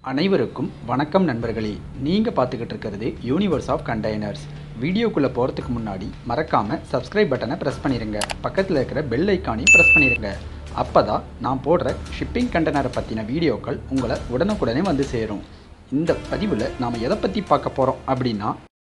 அனைவருக்கும் வணக்கம் நண்பர்களே நீங்கள் பார்த்துக்கிட்டு இருக்கிறது யூனிவர்ஸ் ஆஃப் கண்டெய்னர்ஸ் வீடியோக்குள்ளே போகிறதுக்கு முன்னாடி மறக்காமல் சப்ஸ்கிரைப் பட்டனை ப்ரெஸ் பண்ணிடுங்க பக்கத்தில் இருக்கிற பெல் ஐக்கானையும் ப்ரெஸ் பண்ணிடுங்க அப்போ தான் நான் போடுற ஷிப்பிங் கண்டெய்னரை பற்றின வீடியோக்கள் உங்களை உடனுக்குடனே வந்து சேரும் இந்த பதிவில் நாம் எதை பற்றி பார்க்க போகிறோம் அப்படின்னா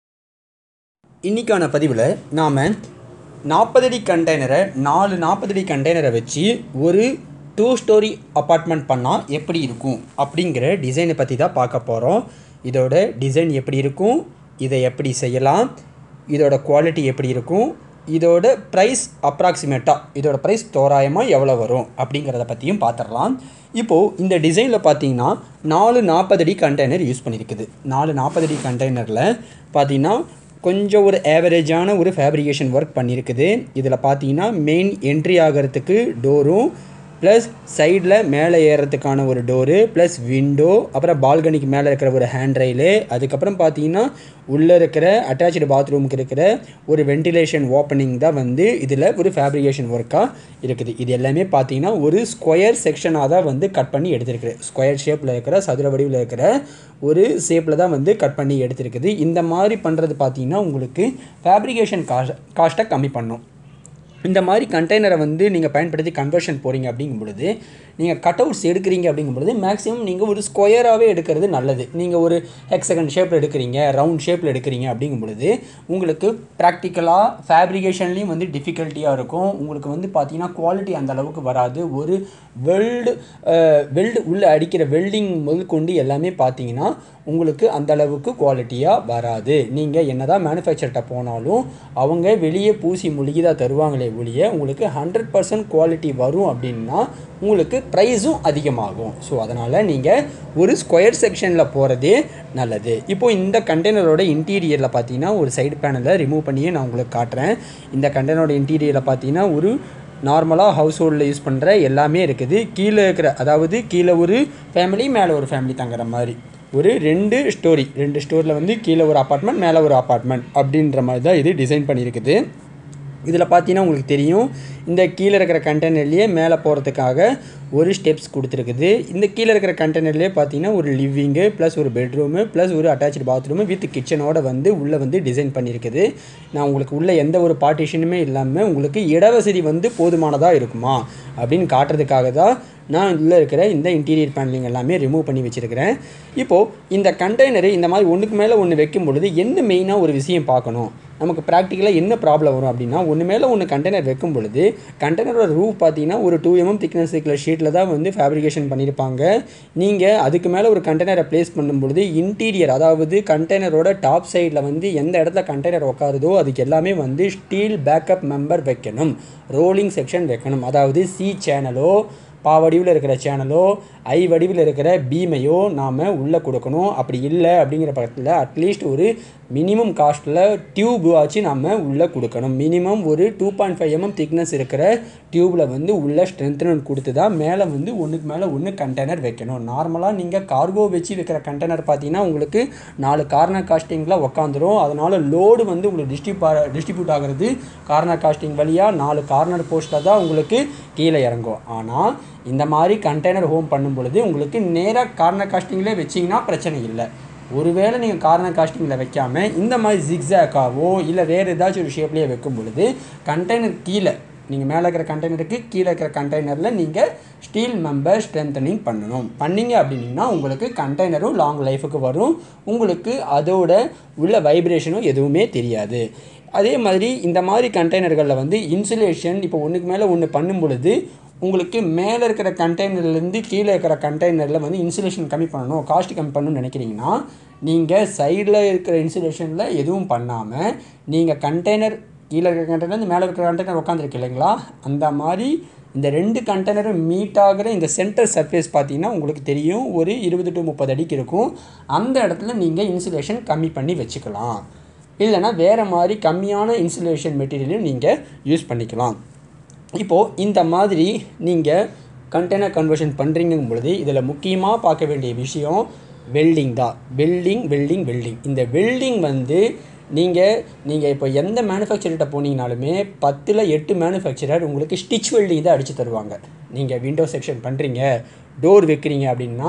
இன்றைக்கான பதிவில் நாம் நாற்பது அடி கண்டெய்னரை நாலு நாற்பது அடி கண்டெய்னரை வச்சு ஒரு டூ ஸ்டோரி அப்பார்ட்மெண்ட் பண்ணால் எப்படி இருக்கும் அப்படிங்கிற டிசைனை பற்றி தான் பார்க்க போகிறோம் இதோட டிசைன் எப்படி இருக்கும் இதை எப்படி செய்யலாம் இதோட குவாலிட்டி எப்படி இருக்கும் இதோட ப்ரைஸ் அப்ராக்சிமேட்டாக இதோட ப்ரைஸ் தோராயமாக எவ்வளோ வரும் அப்படிங்கிறத பற்றியும் பார்த்துடலாம் இப்போது இந்த டிசைனில் பார்த்தீங்கன்னா நாலு நாற்பது அடி கண்டெய்னர் யூஸ் பண்ணியிருக்குது நாலு நாற்பது அடி கண்டெய்னரில் பார்த்தீங்கன்னா கொஞ்சம் ஒரு ஆவரேஜான ஒரு ஃபேப்ரிகேஷன் ஒர்க் பண்ணியிருக்குது இதில் பார்த்தீங்கன்னா மெயின் என்ட்ரி ஆகிறதுக்கு டோரும் ப்ளஸ் சைடில் மேலே ஏறுறதுக்கான ஒரு டோரு ப்ளஸ் விண்டோ அப்புறம் பால்கனிக்கு மேலே இருக்கிற ஒரு ஹேண்ட் ரயிலு அதுக்கப்புறம் பார்த்தீங்கன்னா உள்ளே இருக்கிற அட்டாச்சு பாத்ரூமுக்கு இருக்கிற ஒரு வென்டிலேஷன் ஓப்பனிங் தான் வந்து இதில் ஒரு ஃபேப்ரிகேஷன் ஒர்க்காக இருக்குது இது எல்லாமே பார்த்தீங்கன்னா ஒரு ஸ்கொயர் செக்ஷனாக தான் வந்து கட் பண்ணி எடுத்திருக்கு ஸ்கொயர் ஷேப்பில் இருக்கிற சதுர வடிவில் இருக்கிற ஒரு ஷேப்பில் தான் வந்து கட் பண்ணி எடுத்திருக்குது இந்த மாதிரி பண்ணுறது பார்த்தீங்கன்னா உங்களுக்கு ஃபேப்ரிகேஷன் காஸ்ட் காஸ்ட்டை கம்மி பண்ணும் இந்த மாதிரி கண்டெய்னரை வந்து நீங்கள் பயன்படுத்தி கன்வர்ஷன் போகிறீங்க அப்படிங்கும் பொழுது நீங்கள் கட் அவுட்ஸ் எடுக்கிறீங்க அப்படிங்கும் பொழுது மேக்ஸிமம் நீங்கள் ஒரு ஸ்கொயராகவே எடுக்கிறது நல்லது நீங்கள் ஒரு ஹெக்ஸகன் ஷேப்பில் எடுக்கிறீங்க ரவுண்ட் ஷேப்பில் எடுக்கிறீங்க அப்படிங்கும் பொழுது உங்களுக்கு ப்ராக்டிக்கலாக ஃபேப்ரிகேஷன்லேயும் வந்து டிஃபிகல்ட்டியாக இருக்கும் உங்களுக்கு வந்து பார்த்தீங்கன்னா குவாலிட்டி அந்த அளவுக்கு வராது ஒரு வெல்டு வெல்டு உள்ளே அடிக்கிற வெல்டிங் முதல் கொண்டு எல்லாமே பார்த்தீங்கன்னா உங்களுக்கு அந்த அளவுக்கு குவாலிட்டியாக வராது நீங்கள் என்ன தான் மேனுஃபேக்சர்கிட்ட போனாலும் அவங்க வெளியே பூசி மூலிகை தான் தருவாங்களே ஒழிய உங்களுக்கு ஹண்ட்ரட் பர்சன்ட் குவாலிட்டி வரும் அப்படின்னா உங்களுக்கு ப்ரைஸும் அதிகமாகும் ஸோ அதனால் நீங்கள் ஒரு ஸ்கொயர் செக்ஷனில் போகிறதே நல்லது இப்போது இந்த கண்டெய்னரோட இன்டீரியரில் பார்த்தீங்கன்னா ஒரு சைடு பேனலை ரிமூவ் பண்ணியே நான் உங்களுக்கு காட்டுறேன் இந்த கண்டெய்னரோட இன்டீரியரில் பார்த்தீங்கன்னா ஒரு நார்மலாக ஹவுஸ் ஹோல்டில் யூஸ் பண்ணுற எல்லாமே இருக்குது கீழே இருக்கிற அதாவது கீழே ஒரு ஃபேமிலி மேலே ஒரு ஃபேமிலி தங்குற மாதிரி ஒரு ரெண்டு ஸ்டோரி ரெண்டு ஸ்டோரியில் வந்து கீழே ஒரு அப்பார்ட்மெண்ட் மேலே ஒரு அப்பார்ட்மெண்ட் அப்படின்ற மாதிரி தான் இது டிசைன் பண்ணியிருக்குது இதில் பார்த்தீங்கன்னா உங்களுக்கு தெரியும் இந்த கீழே இருக்கிற கண்டெய்னர்லேயே மேலே போகிறதுக்காக ஒரு ஸ்டெப்ஸ் கொடுத்துருக்குது இந்த கீழே இருக்கிற கண்டெய்னர்லேயே பார்த்தீங்கன்னா ஒரு லிவிங்கு ப்ளஸ் ஒரு பெட்ரூமு ப்ளஸ் ஒரு அட்டாச்சு பாத்ரூமு வித் கிச்சனோட வந்து உள்ளே வந்து டிசைன் பண்ணியிருக்குது நான் உங்களுக்கு உள்ளே எந்த ஒரு பார்ட்டிஷனுமே இல்லாமல் உங்களுக்கு இடவசதி வந்து போதுமானதாக இருக்குமா அப்படின்னு காட்டுறதுக்காக தான் நான் உள்ளே இருக்கிற இந்த இன்டீரியர் பேனலிங் எல்லாமே ரிமூவ் பண்ணி வச்சுருக்கிறேன் இப்போது இந்த கண்டெய்னரு இந்த மாதிரி ஒன்றுக்கு மேலே ஒன்று வைக்கும் பொழுது என்ன மெயினாக ஒரு விஷயம் பார்க்கணும் நமக்கு ப்ராக்டிக்கலாக என்ன ப்ராப்ளம் வரும் அப்படின்னா ஒன்று மேலே ஒன்று கண்டெய்னர் வைக்கும் பொழுது கண்டெய்னரோட ரூஃப் பார்த்தீங்கன்னா ஒரு டூ எம்எம் திக்னஸ் இருக்கிற ஷீட்டில் தான் வந்து ஃபேப்ரிகேஷன் பண்ணியிருப்பாங்க நீங்கள் அதுக்கு மேலே ஒரு கண்டெய்னரை ப்ளேஸ் பண்ணும் பொழுது இன்டீரியர் அதாவது கண்டெய்னரோட டாப் சைடில் வந்து எந்த இடத்துல கண்டெய்னர் உட்காருதோ அதுக்கு எல்லாமே வந்து ஸ்டீல் பேக்கப் மெம்பர் வைக்கணும் ரோலிங் செக்ஷன் வைக்கணும் அதாவது சி சேனலோ பா வடிவில் இருக்கிற சேனலோ ஐ வடிவில் இருக்கிற பீமையோ நாம் உள்ளே கொடுக்கணும் அப்படி இல்லை அப்படிங்கிற பக்கத்தில் அட்லீஸ்ட் ஒரு மினிமம் காஸ்ட்டில் டியூப் ஆச்சு நம்ம உள்ளே கொடுக்கணும் மினிமம் ஒரு two point five mm thickness இருக்கிற டியூப்பில் வந்து உள்ளே ஸ்ட்ரென்த்னு கொடுத்து தான் மேலே வந்து ஒன்றுக்கு மேலே ஒன்று கண்டெய்னர் வைக்கணும் நார்மலாக நீங்கள் கார்கோ வச்சு வைக்கிற கண்டெய்னர் பார்த்தீங்கன்னா உங்களுக்கு நாலு கார்னர் காஸ்டிங்கில் உக்காந்துரும் அதனால் லோடு வந்து உங்களுக்கு டிஸ்ட்ரிப் டிஸ்ட்ரிபியூட் ஆகிறது கார்னர் காஸ்டிங் வழியாக நாலு கார்னர் போஸ்ட்டில் தான் உங்களுக்கு கீழே இறங்கும் ஆனால் இந்த மாதிரி கண்டெய்னர் ஹோம் பண்ணும் பொழுது உங்களுக்கு நேராக கார்னர் காஸ்டிங்லேயே வச்சிங்கன்னா பிரச்சனை இல்லை ஒருவேளை நீங்கள் கார்னர் காஸ்டிங்கில் வைக்காமல் இந்த மாதிரி ஜிக்ஸாக்காவோ இல்லை வேறு ஏதாச்சும் ஒரு ஷேப்லேயே வைக்கும் பொழுது கண்டெய்னர் கீழே நீங்கள் மேலே இருக்கிற கண்டெய்னருக்கு கீழே இருக்கிற கண்டெய்னரில் நீங்கள் ஸ்டீல் மெம்பர் ஸ்ட்ரென்தனிங் பண்ணணும் பண்ணீங்க அப்படின்னா உங்களுக்கு கண்டெய்னரும் லாங் லைஃபுக்கு வரும் உங்களுக்கு அதோட உள்ள வைப்ரேஷனும் எதுவுமே தெரியாது அதே மாதிரி இந்த மாதிரி கண்டெய்னர்களில் வந்து இன்சுலேஷன் இப்போ ஒன்றுக்கு மேலே ஒன்று பண்ணும் பொழுது உங்களுக்கு மேலே இருக்கிற கண்டெய்னர்லேருந்து கீழே இருக்கிற கண்டெய்னரில் வந்து இன்சுலேஷன் கம்மி பண்ணணும் காஸ்ட் கம்மி பண்ணணும்னு நினைக்கிறீங்கன்னா நீங்கள் சைடில் இருக்கிற இன்சுலேஷனில் எதுவும் பண்ணாமல் நீங்கள் கண்டெய்னர் கீழே இருக்கிற கண்டெய்னர் மேலே இருக்கிற கண்டெய்னர் உட்காந்துருக்கு இல்லைங்களா அந்த மாதிரி இந்த ரெண்டு கண்டெய்னரும் மீட் ஆகிற இந்த சென்டர் சர்ஃபேஸ் பார்த்தீங்கன்னா உங்களுக்கு தெரியும் ஒரு இருபது டு முப்பது அடிக்கு இருக்கும் அந்த இடத்துல நீங்கள் இன்சுலேஷன் கம்மி பண்ணி வச்சுக்கலாம் இல்லைனா வேறு மாதிரி கம்மியான இன்சுலேஷன் மெட்டீரியலையும் நீங்கள் யூஸ் பண்ணிக்கலாம் இப்போது இந்த மாதிரி நீங்கள் கண்டெய்னர் கன்வர்ஷன் பண்ணுறீங்கும் பொழுது இதில் முக்கியமாக பார்க்க வேண்டிய விஷயம் வெல்டிங் தான் வெல்டிங் வெல்டிங் வெல்டிங் இந்த வெல்டிங் வந்து நீங்கள் நீங்கள் இப்போ எந்த மேனுஃபேக்சர்கிட்ட போனீங்கனாலுமே பத்தில் எட்டு மேனுஃபேக்சரர் உங்களுக்கு ஸ்டிச் வெல்டிங் தான் அடித்து தருவாங்க நீங்கள் விண்டோ செக்ஷன் பண்ணுறீங்க டோர் வைக்கிறீங்க அப்படின்னா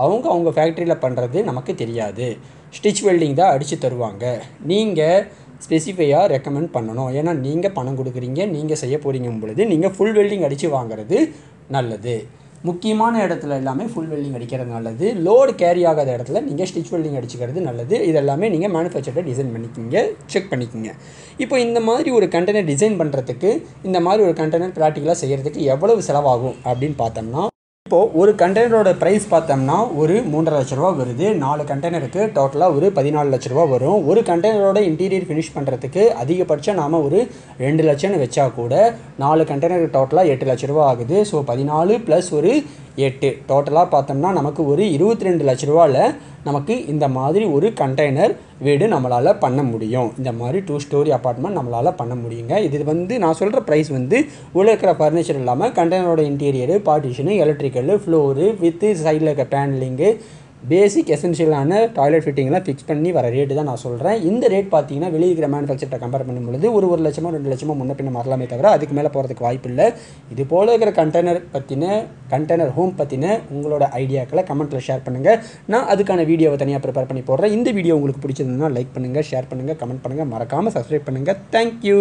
அவங்க அவங்க ஃபேக்ட்ரியில் பண்ணுறது நமக்கு தெரியாது ஸ்டிச் வெல்டிங் தான் அடித்து தருவாங்க நீங்கள் ஸ்பெசிஃபையாக ரெக்கமெண்ட் பண்ணணும் ஏன்னா நீங்கள் பணம் கொடுக்குறீங்க நீங்கள் செய்ய போகிறீங்க பொழுது நீங்கள் ஃபுல் வெல்டிங் அடித்து வாங்குறது நல்லது முக்கியமான இடத்துல எல்லாமே ஃபுல் வெல்டிங் அடிக்கிறது நல்லது லோடு கேரி ஆகாத இடத்துல நீங்கள் ஸ்டிச் வெல்டிங் அடிச்சுக்கிறது நல்லது இதெல்லாமே நீங்கள் மேனுஃபேக்சரை டிசைன் பண்ணிக்கிங்க செக் பண்ணிக்கோங்க இப்போ இந்த மாதிரி ஒரு கண்டெய்னர் டிசைன் பண்ணுறதுக்கு இந்த மாதிரி ஒரு கண்டெய்னர் ப்ராக்டிக்கலாக செய்கிறதுக்கு எவ்வளவு செலவாகும் அப்படின்னு பார்த்தோம்னா இப்போது ஒரு கண்டெய்னரோட ப்ரைஸ் பார்த்தோம்னா ஒரு மூன்றரை லட்ச ரூபா வருது நாலு கண்டெய்னருக்கு டோட்டலாக ஒரு பதினாலு லட்ச ரூபா வரும் ஒரு கண்டெய்னரோட இன்டீரியர் ஃபினிஷ் பண்ணுறதுக்கு அதிகபட்சம் நாம் ஒரு ரெண்டு லட்சம்னு வச்சா கூட நாலு கண்டெய்னருக்கு டோட்டலாக எட்டு லட்ச ரூபா ஆகுது ஸோ பதினாலு ப்ளஸ் ஒரு எட்டு டோட்டலாக பார்த்தோம்னா நமக்கு ஒரு இருபத்தி ரெண்டு லட்ச ரூபாவில் நமக்கு இந்த மாதிரி ஒரு கண்டெய்னர் வீடு நம்மளால் பண்ண முடியும் இந்த மாதிரி டூ ஸ்டோரி அப்பார்ட்மெண்ட் நம்மளால் பண்ண முடியுங்க இது வந்து நான் சொல்கிற ப்ரைஸ் வந்து உள்ள இருக்கிற ஃபர்னிச்சர் இல்லாமல் கண்டெய்னரோட interior partition electrical floor with சைடில் இருக்க பேனலிங்கு பேசிக் எசென்ஷியலான டாய்லெட் ஃபிட்டிங்லாம் ஃபிக்ஸ் பண்ணி வர ரேட்டு தான் நான் சொல்கிறேன் இந்த ரேட் பார்த்தீங்கன்னா வெளியே இருக்கிற மேனுஃபேக்சர்கிட்ட கம்பேர் பண்ணும்பொழுது ஒரு ஒரு லட்சமோ ரெண்டு லட்சமோ முன்ன பின்ன மாறலாமே தவிர அதுக்கு மேலே போகிறதுக்கு வாய்ப்பு இல்லை இது போல் இருக்கிற கண்டெய்னர் பற்றின கண்டெய்னர் ஹோம் பற்றின உங்களோட ஐடியாக்களை கமெண்ட்டில் ஷேர் பண்ணுங்கள் நான் அதுக்கான வீடியோவை தனியாக ப்ரிப்பேர் பண்ணி போடுறேன் இந்த வீடியோ உங்களுக்கு பிடிச்சிருந்ததுன்னா லைக் பண்ணுங்கள் ஷேர் பண்ணுங்கள் கமெண்ட் பண்ணுங்கள் மறக்காமல் சப்ஸ்கிரைப் பண்ணுங்கள் தேங்க்யூ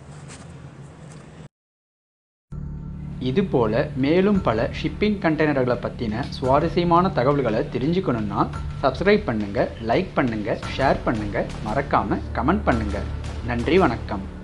இது போல மேலும் பல ஷிப்பிங் கண்டெய்னர்களை பற்றின சுவாரஸ்யமான தகவல்களை தெரிஞ்சுக்கணுன்னா சப்ஸ்கிரைப் பண்ணுங்கள் லைக் பண்ணுங்கள் ஷேர் பண்ணுங்கள் மறக்காமல் கமெண்ட் பண்ணுங்கள் நன்றி வணக்கம்